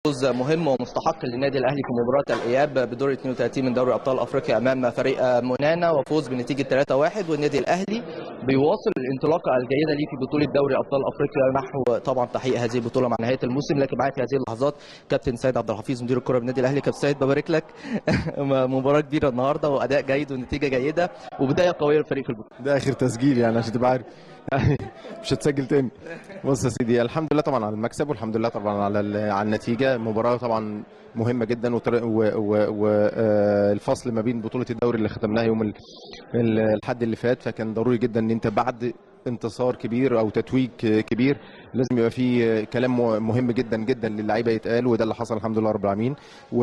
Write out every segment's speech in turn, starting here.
فوز مهم ومستحق للنادي الاهلي في مباراه الاياب بدور 32 من دوري ابطال افريقيا امام فريق منانا وفوز بنتيجه 3-1 والنادي الاهلي بيواصل الانطلاقه الجيده ليه في بطوله دوري ابطال افريقيا نحو طبعا تحقيق هذه البطوله مع نهايه الموسم لكن معايا في هذه اللحظات كابتن سيد عبد الحفيظ مدير الكره بالنادي الاهلي كابتن سيد ببارك لك مباراه كبيره النهارده واداء جيد ونتيجه جيده وبدايه قويه للفريق في البطوله ده اخر تسجيل يعني عشان تبقى عارف مش هتسجل تاني بص يا سيدي الحمد لله طبعا على المكسب والحمد لله طبعا على ال- على النتيجه مباراه طبعا مهمه جدا والفصل ما بين بطوله الدوري اللي ختمناها يوم ال- ال- الحد اللي فات فكان ضروري جدا ان انت بعد انتصار كبير او تتويج كبير لازم يبقى في كلام مهم جدا جدا للعيبه يتقال وده اللي حصل الحمد لله رب العالمين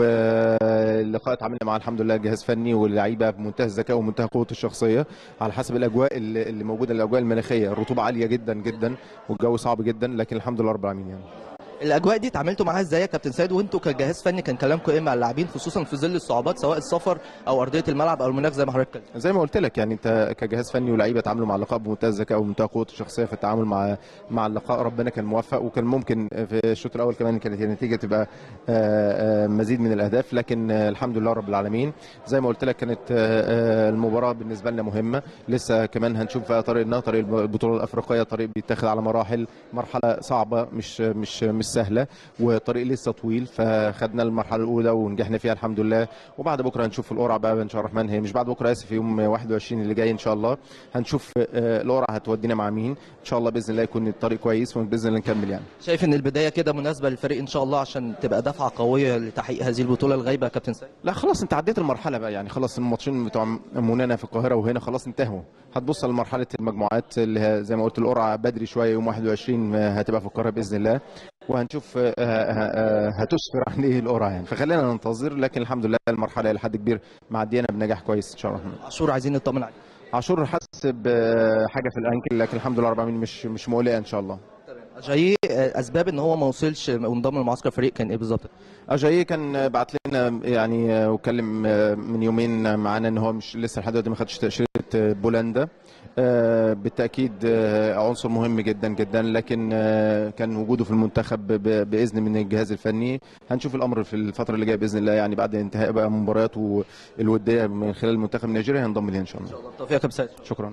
واللقاء اتعاملنا معاه الحمد لله جهاز فني واللعيبه بمنتهى الذكاء ومنتهى قوه الشخصيه على حسب الاجواء اللي اللي موجوده الاجواء المناخيه الرطوبه عاليه جدا جدا والجو صعب جدا لكن الحمد لله رب العالمين يعني الاجواء دي اتعاملتوا معاها ازاي يا كابتن سيد وانتوا كجهاز فني كان كلامكم ايه مع اللاعبين خصوصا في ظل الصعوبات سواء السفر او ارضيه الملعب او المناخ زي ما حضرتك اتكلمت زي ما قلت لك يعني انت كجهاز فني ولاعيبه تعاملوا مع اللقاء بمنتهى الذكاء ومنتهى قوه الشخصيه في التعامل مع مع اللقاء ربنا كان موفق وكان ممكن في الشوط الاول كمان كانت النتيجه تبقى آه، آه، مزيد من الاهداف لكن آه، الحمد لله رب العالمين زي ما قلت لك كانت آه، آه، المباراه بالنسبه لنا مهمه لسه كمان هنشوف بقى طريقنا طريق البطوله الافريقيه طريق بيتاخد على مراحل مرحله صعبه مش مش مش سهله وطريق لسه طويل فخدنا المرحله الاولى ونجحنا فيها الحمد لله وبعد بكره هنشوف القرعه بقى ان شاء الله الرحمن هي مش بعد بكره اسف يوم 21 اللي جاي ان شاء الله هنشوف آه، القرعه هتودينا مع مين ان شاء الله باذن الله يكون الطريق كويس وباذن الله نكمل يعني شايف ان البدايه كده مناسبه للفريق ان شاء الله عشان تبقى دفعه قويه لتحقيق هذه البطوله الغايبه يا كابتن سيد لا خلاص انت عديت المرحله بقى يعني خلاص الماتشين بتوع منانا في القاهره وهنا خلاص انتهوا هتبص لمرحله المجموعات اللي هي زي ما قلت القرعه بدري شويه يوم 21 هتبقى في القاهره باذن الله وهنشوف آه، آه، آه، هتسفر عن ايه القرعه يعني فخلينا ننتظر لكن الحمد لله المرحله الى حد كبير معدينا بنجاح كويس ان شاء الله عاشور عايزين نطمن عليه عاشور حاسس بحاجه في الانكل لكن الحمد لله رب العالمين مش مش مقلقه ان شاء الله جاي اسباب ان هو ما وصلش وانضم لمعسكر الفريق كان ايه بالظبط اجاي كان بعت لنا يعني وكلم من يومين معانا ان هو مش لسه لحد دلوقتي ما خدش تاشيره بولندا آه، بالتاكيد آه، عنصر مهم جدا جدا لكن آه، كان وجوده في المنتخب ب- باذن من الجهاز الفني هنشوف الامر في الفتره اللي جايه باذن الله يعني بعد انتهاء بقى مبارياته الوديه من خلال منتخب نيجيريا هينضم ليها ان شاء الله بالتوفيق يا كابتن سيد شكرا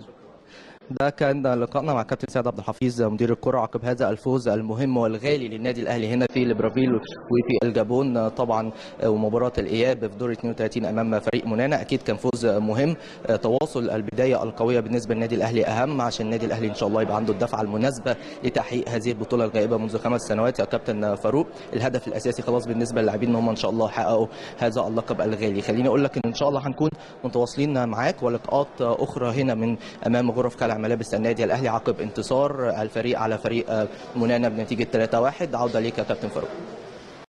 ده كان لقائنا مع كابتن سيد عبد الحفيظ مدير الكرة عقب هذا الفوز المهم والغالي للنادي الاهلي هنا في ليبرافيل وفي الجابون طبعا ومباراة الاياب في دور 32 امام فريق منانا اكيد كان فوز مهم تواصل البداية القوية بالنسبة للنادي الاهلي اهم عشان النادي الاهلي ان شاء الله يبقى عنده الدفعة المناسبة لتحقيق هذه البطولة الغائبة منذ خمس سنوات يا كابتن فاروق الهدف الاساسي خلاص بالنسبة للاعبين ان هم ان شاء الله حققوا هذا اللقب الغالي خليني اقول لك ان ان شاء الله هنكون متواصلين معاك ولقاءات اخرى هنا من امام غرف كلع ملابس النادي الاهلي عقب انتصار الفريق على فريق منانا بنتيجه 3-1 عوده ليك يا كابتن فاروق